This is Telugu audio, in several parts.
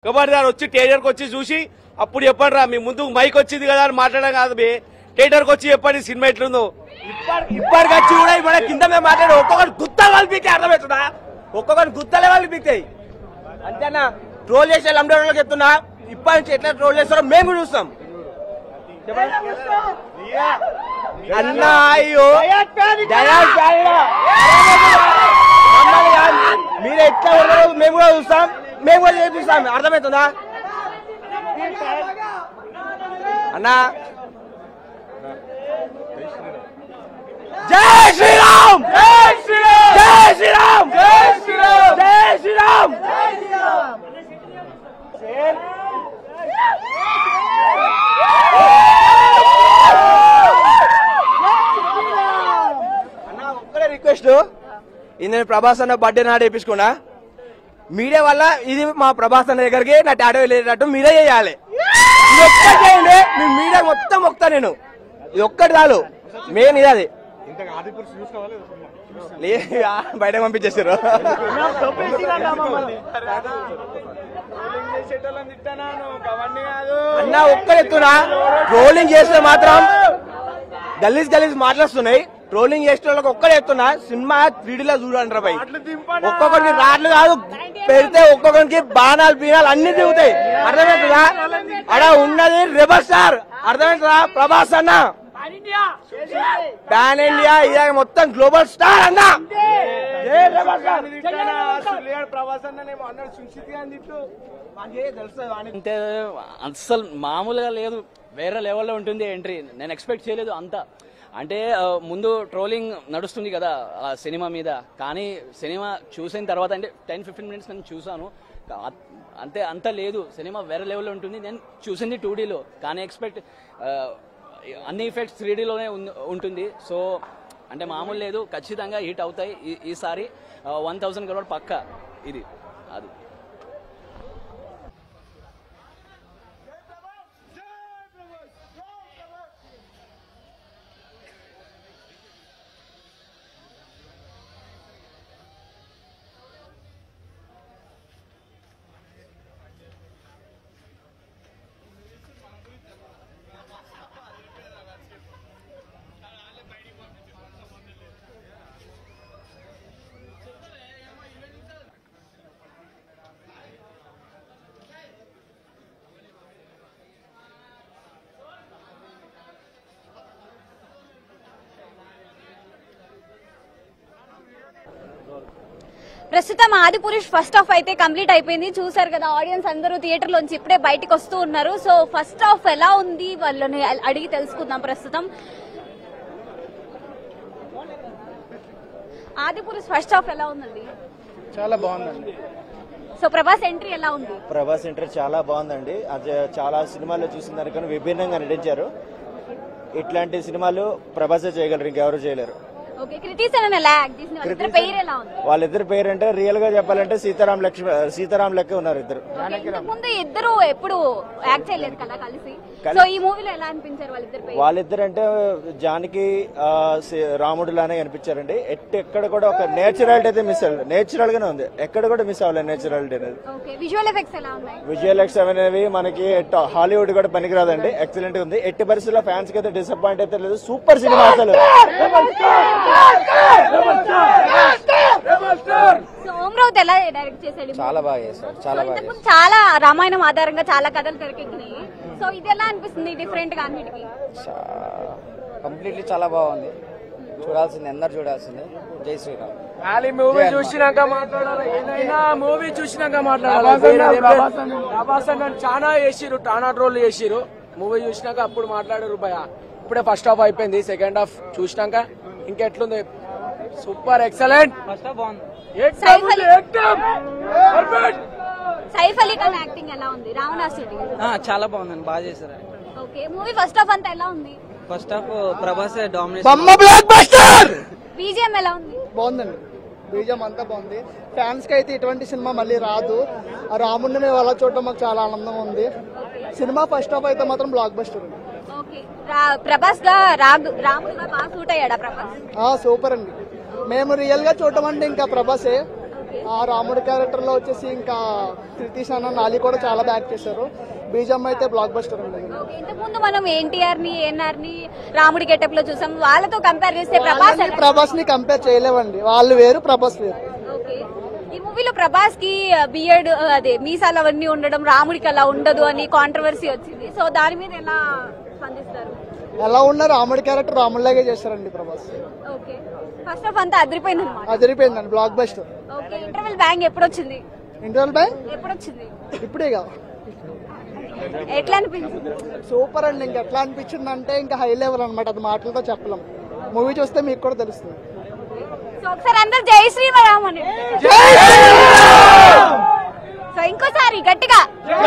కబడ్దార్ వచ్చి థియేటర్కి వచ్చి చూసి అప్పుడు చెప్పండి రా మీ ముందు మైక్ వచ్చింది కదా అని మాట్లాడడం కాదు బే థియేటర్కి వచ్చి చెప్పండి సినిమా ఎట్లుందో ఇప్పటికి వచ్చి కూడా మన కింద మేము మాట్లాడు ఒక్కొక్కటి గుత్త కలిపితే అర్థమవుతుందా ఒక్కొక్కటి గుత్తలే కలిపిస్తాయి అంతేనా ట్రోల్ చేసే లండోళ్ళకి చెప్తున్నా ఇప్పటి నుంచి ఎట్లా ట్రోల్ చేస్తారో మేము కూడా చూస్తాం అన్నా అయ్యో దయా జాయిరా. మమ్మల్ని కాదు. మీరు ఎట్లా ఉన్నారో మేము కూడా చూస్తాం మేము కూడా చేపిస్తాం అర్థమవుతుందా అన్నా జై శ్రీరామ్ జై శ్రీరామ్ జై శ్రీరామ్ జై శ్రీరామ్ జై శ్రీరామ్ అన్న ఒక్కడే రిక్వెస్ట్ ఇది నేను ప్రభాస్ అన్న బర్త్డే నాడు వేపించుకున్నా మీడియా వల్ల ఇది మా ప్రభాస్ అన్న దగ్గరికి నా టాటో వెళ్ళేటట్టు మీరే చేయాలి ఇది ఒక్కటి చేయండి మీ మీడియా మొత్తం మొక్తా నేను ఇది ఒక్కటి చాలు మెయిన్ ఇది అది లేదు ఆ, బయట పంపించేసారు అన్న ఒక్కరు ఎత్తునా ట్రోలింగ్ చేస్తే మాత్రం గలీజ్ గలీజ్ మాట్లాడుతున్నాయి ట్రోలింగ్ చేసే వాళ్ళకి ఒక్కడే ఎత్తున్నా సినిమా త్రీడీలో చూడండి రా భయ్ ఒక్కొక్కరికి రాట్లు కాదు పెడితే ఒక్కొక్కరికి బాణాలు బీనాలు అన్ని దిగుతాయి అర్థమవుతుందా అక్కడ ఉన్నది రెబల్ స్టార్ అర్థమవుతుందా ప్రభాస్ అన్న పాన్ ఇండియా ఇది మొత్తం గ్లోబల్ స్టార్ అన్న జై రెబల్ స్టార్ ప్రభాస్ అన్న అన్నాడు సుశీత్ గాంధీ మాకే తెలుసు వాని అంటే అస్సలు మామూలుగా లేదు వేరే లెవెల్లో ఉంటుంది ఎంట్రీ నేను ఎక్స్పెక్ట్ చేయలేదు అంత అంటే ఆ, ముందు ట్రోలింగ్ నడుస్తుంది కదా ఆ సినిమా మీద కానీ సినిమా చూసిన తర్వాత అంటే టెన్ ఫిఫ్టీన్ మినిట్స్ నేను చూసాను కా- అంతే అంత లేదు సినిమా వేరే లెవెల్లో ఉంటుంది నేను చూసింది టూ డీలో కానీ ఎక్స్పెక్ట్ అన్ని ఎఫెక్ట్స్ త్రీ డీలోనే ఉంటుంది సో అంటే మామూలు లేదు ఖచ్చితంగా హిట్ అవుతాయి ఈ- ఈసారి వన్ థౌసండ్ కరోడ్ పక్క ఇది అది ప్రస్తుతం ఆది పురుష్ ఫస్ట్ హాఫ్ అయితే కంప్లీట్ అయిపోయింది చూసారు కదా ఆడియన్స్ అందరూ థియేటర్ లోంచి ఇప్పుడే బయటకు వస్తూ ఉన్నారు సో ఫస్ట్ హాఫ్ ఎలా ఉంది వాళ్ళని అడిగి తెలుసుకుందాం ప్రస్తుతం ఆది పురుష్ ఫస్ట్ హాఫ్ ఎలా ఉందండి చాలా బాగుందండి సో ప్రభాస్ ఎంట్రీ ఎలా ఉంది ప్రభాస్ ఎంట్రీ చాలా బాగుందండి అది చాలా సినిమాల్లో చూసిన దానికన్నా విభిన్నంగా నటించారు ఇట్లాంటి సినిమాలు ప్రభాసే చేయగలరు ఇంకెవరు చేయలేరు ఓకే క్రిటిసన్ ఎలా యాక్ట్ చేసింది వాళ్ళిద్దరి పేరు ఎలా ఉంది వాళ్ళిద్దరి పేరు అంటే రియల్ గా చెప్పాలంటే సీతారాం లక్ష్మి సీతారాం లెక్క ఉన్నారు ఇద్దరు ఓకే, ఇంతకు ముందు ఇద్దరు ఎప్పుడు యాక్ట్ చేయలేదు కదా కలిసి సో ఈ మూవీలో ఎలా అనిపించారు వాళ్ళిద్దరి పేరు వాళ్ళిద్దరు అంటే జానికి ఆ, సి- రాముడు లానే కనిపించారండి ఎట్ ఎక్కడ కూడా ఒక నేచురాలిటీ అయితే మిస్ అవ్వలేదు నేచురల్ గానే ఉంది ఎక్కడ కూడా మిస్ అవ్వలేదు నేచురాలిటీ అనేది ఓకే విజువల్ ఎఫెక్ట్స్ ఎలా ఉన్నాయి విజువల్ ఎక్స్ అనేవి మనకి ట- హాలీవుడ్ కూడా పనికిరాదండి ఎక్సలెంట్ ఉంది ఎట్టి పరిస్థితుల్లో ఫ్యాన్స్ కి అయితే డిసప్పాయింట్ అయితే లేదు సూపర్ సినిమా అసలు సో ఓమ్ రౌత్ ఎలా డైరెక్ట్ చేశాడు ఈ చాలా movie? బాగా చేశారు సో చాలా బాగా ఇంతకుముందు చాలా రామాయణం ఆధారంగా చాలా కథలు తెరకెక్కినాయి సో ఇది ఎలా అనిపిస్తుంది డిఫరెంట్ గా అన్నిటికి కంప్లీట్లీ చాలా బాగుంది చూడాల్సింది అందరు చూడాల్సింది జై శ్రీరామ్ ఖాళీ మూవీ చూసినాక మాట్లాడాలి ఏదైనా మూవీ చూసినాక మాట్లాడాలి ప్రభాస్ అన్న చాలా చేసిరు టానా ట్రోల్ చేసిరు మూవీ చూసినాక అప్పుడు మాట్లాడారు భయ ఇప్పుడే ఫస్ట్ హాఫ్ అయిపోయింది సెకండ్ హాఫ్ చూసినాక ఇంకెట్లుంది సూపర్ ఎక్సలెంట్ ఫస్ట్ హాఫ్ బాగుంది సైఫ్ అలీ సైఫ్ అలీ ఖాన్ యాక్టింగ్ ఎలా ఉంది రావణాసుడి చాలా బాగుందండి బాగా చేశారు ఓకే మూవీ ఫస్ట్ హాఫ్ అంతా ఎలా ఉంది ఫస్ట్ హాఫ్ ప్రభాస్ డామినేషన్ బొమ్మ బ్లాక్ బస్టర్ బీజిఎం ఎలా ఉంది బాగుందండి బీజం అంతా బాగుంది ఫ్యాన్స్ కి అయితే ఇటువంటి సినిమా మళ్ళీ రాదు ఆ రాముడిని మేము అలా చూడటం మాకు చాలా ఆనందంగా ఉంది సినిమా ఫస్ట్ హాఫ్ అయితే మాత్రం బ్లాక్ బస్టర్ ఓకే రా- ప్రభాస్ గా రాగు రాముడుగా బాగా సూట్ అయ్యాడా ప్రభాస్ ఆ సూపర్ అండి మేము రియల్ గా చూడటం అంటే ఇంకా ప్రభాసే ఆ రాముడి క్యారెక్టర్ లో వచ్చేసి ఇంకా క్రితీష్ అన్న నాలి కూడా చాలా బ్యాక్ చేశారు బీజం అయితే బ్లాక్ బస్టర్ ఉంది ఇంతకు ముందు మనం ఎన్టీఆర్ ని ఎన్ఆర్ ని రాముడి గెటప్ లో చూసాం వాళ్ళతో కంపేర్ చేస్తే ప్రభాస్ ఎలా- ప్రభాస్ ని కంపేర్ చేయలేమండి వాళ్ళు వేరు ప్రభాస్ వేరు ఓకే. ఈ మూవీలో ప్రభాస్ కి బియర్డ్ అదే మీసాలు అవన్నీ ఉండడం రాముడికి అలా ఉండదు అని కాంట్రవర్సీ వచ్చింది సో దాని మీద ఎలా స్పందిస్తారు ఎలా ఉన్న రాముడి క్యారెక్టర్ రాముడిలాగే చేస్తారండి ప్రభాస్ ఓకే ఫస్ట్ ఆఫ్ అంతా అదిరిపోయింది అనమాట అదిరిపోయిందండి blockbuster okay interval bang ఎప్పుడు వచ్చింది ఇంటర్వల్ బ్యాంక్ ఎప్పుడు వచ్చింది ఇప్పుడే కదా ఎట్లా అనిపించింది సూపర్ అండి ఇంకా ఎట్లా అనిపించింది అంటే ఇంకా హై లెవెల్ అనమాట అది మాటలతో చెప్పలేం మూవీ చూస్తే మీకు కూడా తెలుస్తుంది సో ఒకసారి అందరు జై శ్రీరామ్ అని సో ఇంకోసారి గట్టిగా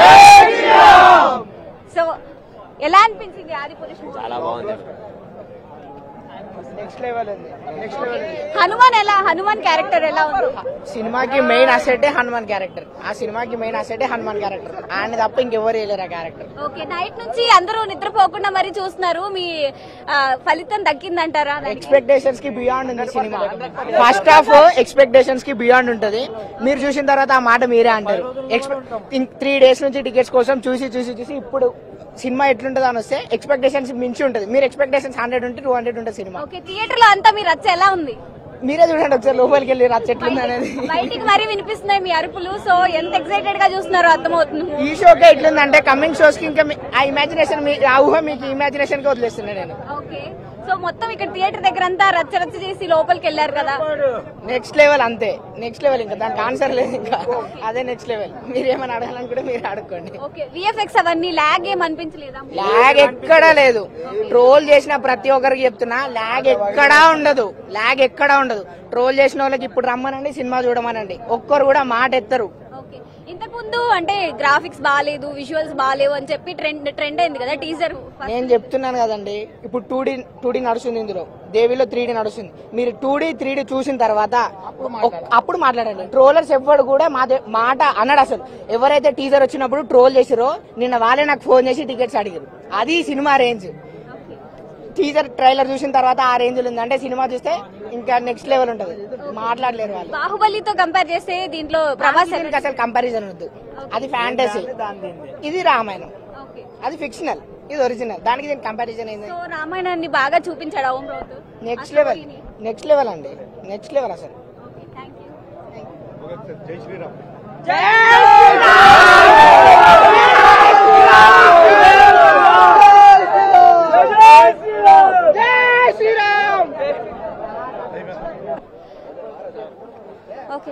సో ఎలా అనిపించింది ఆది పురుష్ చాలా బాగుంది నెక్స్ట్ లెవెల్ ఉంది నెక్స్ట్ లెవెల్ హనుమాన్ ఎలా హనుమాన్ క్యారెక్టర్ ఎలా ఉంది సినిమాకి మెయిన్ అసెటే హనుమాన్ క్యారెక్టర్ ఆ సినిమాకి మెయిన్ అసెటే హనుమాన్ క్యారెక్టర్ ఆయన తప్ప ఇంకెవరు వేయలేరు ఆ క్యారెక్టర్ ఓకే నైట్ నుంచి అందరూ నిద్రపోకుండా మరి చూస్తున్నారు మీ ఆ, ఫలితం దక్కిందంటారా దానికి? ఎక్స్పెక్టేషన్స్ కి బియాండ్ ఉంది సినిమా ఫస్ట్ హాఫ్ ఎక్స్పెక్టేషన్స్ కి బియాండ్ ఉంటది మీరు చూసిన తర్వాత ఆ మాట మీరే అంటారు త్రీ డేస్ నుంచి టికెట్స్ కోసం చూసి చూసి చూసి ఇప్పుడు సినిమా ఎట్లుంటది అని వస్తే ఎక్స్పెక్టేషన్స్ మించి ఉంటది మీరు ఎక్స్పెక్టేషన్స్ హండ్రెడ్ ఉంటే టూ హండ్రెడ్ ఉంటుంది సినిమా ఓకే థియేటర్ లో అంతా మీరు రచ్చ ఎలా ఉంది మీరే చూడండి ఒకసారి లోపలికి వెళ్ళి రచ్చ ఎట్లుంది అనేది బయటికి మరీ వినిపిస్తున్నాయి మీ అరుపులు సో ఎంత ఎక్సైటెడ్ గా చూస్తున్నారో అర్థమవుతుంది ఈ షోకే ఎట్లుందంటే కమింగ్ షోస్ కి ఇంకా మీ- ఆ ఇమాజినేషన్ ఆ ఊహ మీకు ఇమాజినేషన్ కి వదిలేస్తున్నా నేను ఓకే సో మొత్తం ఇక్కడ థియేటర్ దగ్గర అంతా రచ్చ రచ్చ చేసి లోపలికి వెళ్ళారు కదా నెక్స్ట్ లెవెల్ అంతే నెక్స్ట్ లెవెల్ ఇంకా దానికి ఆన్సర్ లేదు ఇంకా అదే నెక్స్ట్ లెవెల్ మీరు ఏమైనా అడగాలనుకుంటే మీరు అడుక్కోండి ఓకే విఎఫ్ఎక్స్ అవన్నీ లాగ్ ఏం అనిపించలేదా లాగ్ ఎక్కడా లేదు ట్రోల్ చేసిన ప్రతి ఒక్కరికి చెప్తున్నా లాగ్ ఎక్కడా ఉండదు లాగ్ ఎక్కడా ఉండదు ట్రోల్ చేసిన వాళ్ళకి ఇప్పుడు రమ్మనండి సినిమా చూడమనండి ఒక్కరు కూడా మాట ఎత్తరు ఓకే ఇంతకు ముందు అంటే గ్రాఫిక్స్ బాగాలేదు విజువల్స్ బాగాలేవు అని చెప్పి ట్రెండ్ ట్రెండ్ అయింది కదా టీజర్ నేను చెప్తున్నాను కదండి ఇప్పుడు టూ డి టూ డి నడుస్తుంది ఇందులో దేవిలో త్రీ డి నడుస్తుంది మీరు టూ డి త్రీ డి చూసిన తర్వాత ఒక్- అప్పుడు మాట్లాడండి ట్రోలర్స్ ఎవ్వడు కూడా మా దే- మాట అన్నాడు అసలు ఎవరైతే టీజర్ వచ్చినప్పుడు ట్రోల్ చేసిరో నిన్న వాళ్ళే నాకు ఫోన్ చేసి టికెట్స్ అడిగారు అది సినిమా రేంజ్ టీజర్ ట్రైలర్ చూసిన తర్వాత ఆ రేంజ్ ఉంది అంటే సినిమా చూస్తే ఇంకా నెక్స్ట్ లెవెల్ ఉంటది మాట్లాడలేరు వాళ్ళు బాహుబలితో కంపేర్ చేస్తే దీంట్లో ప్రభాస్ దీనికి అసలు కంపారిజన్ వద్దు అది ఫ్యాంటసీ ఇది రామాయణం ఓకే అది ఫిక్షనల్ ఇది ఒరిజినల్ దానికి దీనికి కంపారిజన్ ఏంది సో రామాయణాన్ని బాగా చూపించాడు Om Raut next level next level అండి నెక్స్ట్ లెవెల్ అసలు థ్యాంక్ యూ ఓకే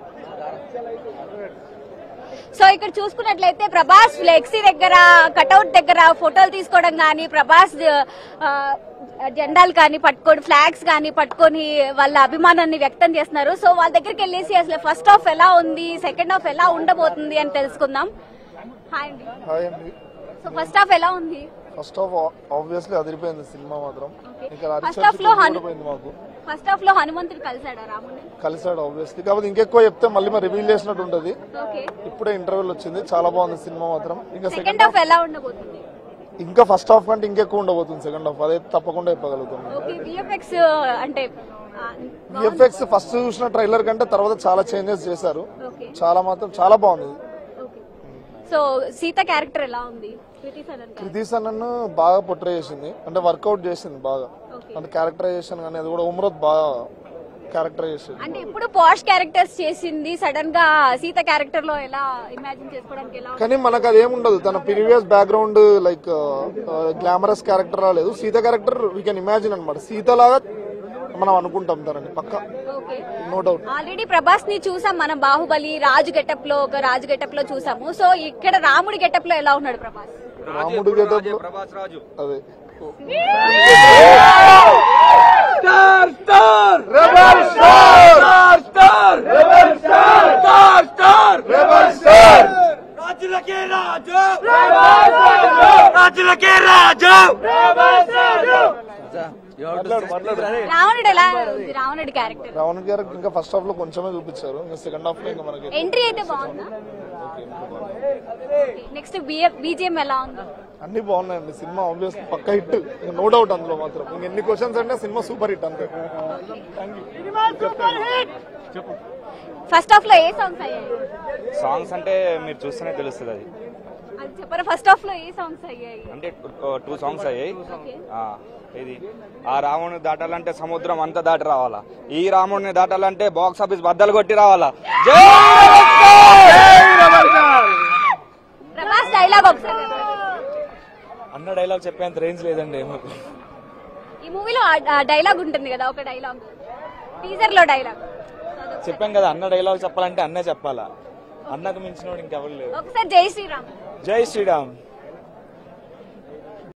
సో ఇక్కడ చూసుకున్నట్లయితే ప్రభాస్ ఫ్లెక్సీ దగ్గర కటౌట్ దగ్గర ఫోటోలు తీసుకోవడం కానీ ప్రభాస్ ఆ, జెండాలు కానీ పట్టుకొని ఫ్లాగ్స్ కానీ పట్టుకొని వాళ్ళ అభిమానాన్ని వ్యక్తం చేస్తున్నారు సో వాళ్ళ దగ్గరికి వెళ్ళేసి అసలు ఫస్ట్ హాఫ్ ఎలా ఉంది సెకండ్ హాఫ్ ఎలా ఉండబోతుంది అని తెలుసుకుందాం హాయ్ అండి హాయ్ అండి సో ఫస్ట్ హాఫ్ ఎలా ఉంది ఫస్ట్ ఆఫ్ ఆబ్వియస్లీ అదిరిపోయింది సినిమా మాత్రం ఇంకా ఫస్ట్ హాఫ్ లో హను పోయింది మాకు ఫస్ట్ హాఫ్ లో హనుమంతుడు కలిసాడా రాముని కలిసాడు ఆబ్వియస్లీ కాకపోతే ఇంకెక్కువ చెప్తే మళ్ళీ మరి రివీల్ చేసినట్టు ఉంటది ఓకే ఇప్పుడే ఇంటర్వెల్ వచ్చింది చాలా బాగుంది సినిమా మాత్రం ఇంకా సెకండ్ సెకండ్ హాఫ్ ఎలా ఉండబోతుంది ఇంకా ఫస్ట్ హాఫ్ కంటే ఇంకెక్కువ ఉండబోతుంది సెకండ్ హాఫ్ అదే తప్పకుండా చెప్పగలుగుతాం ఓకే విఎఫ్ఎక్స్ అంటే ఆ, విఎఫ్ఎక్స్ ఫస్ట్ చూసిన ట్రైలర్ కంటే తర్వాత చాలా చేంజెస్ చేశారు ఓకే చాలా మాత్రం చాలా బాగుంది ఓకే సో సీత క్యారెక్టర్ ఎలా ఉంది కృతి సనన్ కృతి సనన్ బాగా పొట్రే చేసింది అంటే వర్కౌట్ చేసింది బాగా ఓకే అంటే క్యారెక్టరైజేషన్ కానీ అది కూడా ఉమ్రత్ బాగా క్యారెక్టరైజేషన్ అంటే ఇప్పుడు పాష్ క్యారెక్టర్స్ చేసింది సడన్ గా సీత క్యారెక్టర్ లో ఎలా ఇమాజిన్ చేసుకోవడానికి ఎలా ఉంది? కానీ మనకు అది ఏముండదు తన previous background like glamorous character రాలేదు Sita character we can imagine అనమాట సీత లాగా మనం అనుకుంటాం తనని పక్క okay no doubt already Prabhas ని చూసాం మనం బాహుబలి రాజు గెటప్ లో ఒక రాజు గెటప్ లో చూసాము సో ఇక్కడ రాముడి గెటప్ లో ఎలా ఉన్నాడు ప్రభాస్ రాముడు గెటప్ అదే రావణుడు ఎలా ఉంది రావణుడి క్యారెక్టర్ రావణ్ క్యారెక్టర్ ఇంకా ఫస్ట్ హాఫ్ లో కొంచెమే చూపించారు ఇంకా సెకండ్ హాఫ్ లో ఇంకా మనకి ఎంట్రీ అయితే బాగుందా నెక్స్ట్ బీజిఎం ఎలా ఉంది అన్ని బాగున్నాయండి సినిమా ఆబ్వియస్ పక్క హిట్ ఇంకా నో డౌట్ అందులో మాత్రం ఇంక ఎన్ని క్వశ్చన్స్ అంటే సినిమా సూపర్ హిట్ అంతే ఫస్ట్ హాఫ్ లో ఏ సాంగ్స్ అయ్యాయి సాంగ్స్ అంటే మీరు చూస్తేనే తెలుస్తుంది అది అది చెప్పరా ఫస్ట్ హాఫ్ లో ఏ సాంగ్స్ అయ్యాయి అంటే టూ సాంగ్స్ అయ్యాయి ఓకే ఆ, ఇది ఆ రాముడిని దాటాలంటే సముద్రం అంతా దాటి రావాలా ఈ రాముడిని దాటాలంటే బాక్స్ ఆఫీస్ బద్దలు కొట్టి రావాలా జై ప్రభాస్ డైలాగ్ ఒకసారి చెప్పండి. అన్న డైలాగ్ చెప్పేంత రేంజ్ లేదండి ఈ మూవీలో డైలాగ్ ఉంటుంది కదా ఒక డైలాగ్ టీజర్ లో డైలాగ్ చెప్పాం కదా అన్న డైలాగ్ చెప్పాలంటే అన్నే చెప్పాలా అన్నకు మించినోడు ఇంకెవరు లేరు ఒకసారి జై శ్రీరామ్ జై శ్రీరామ్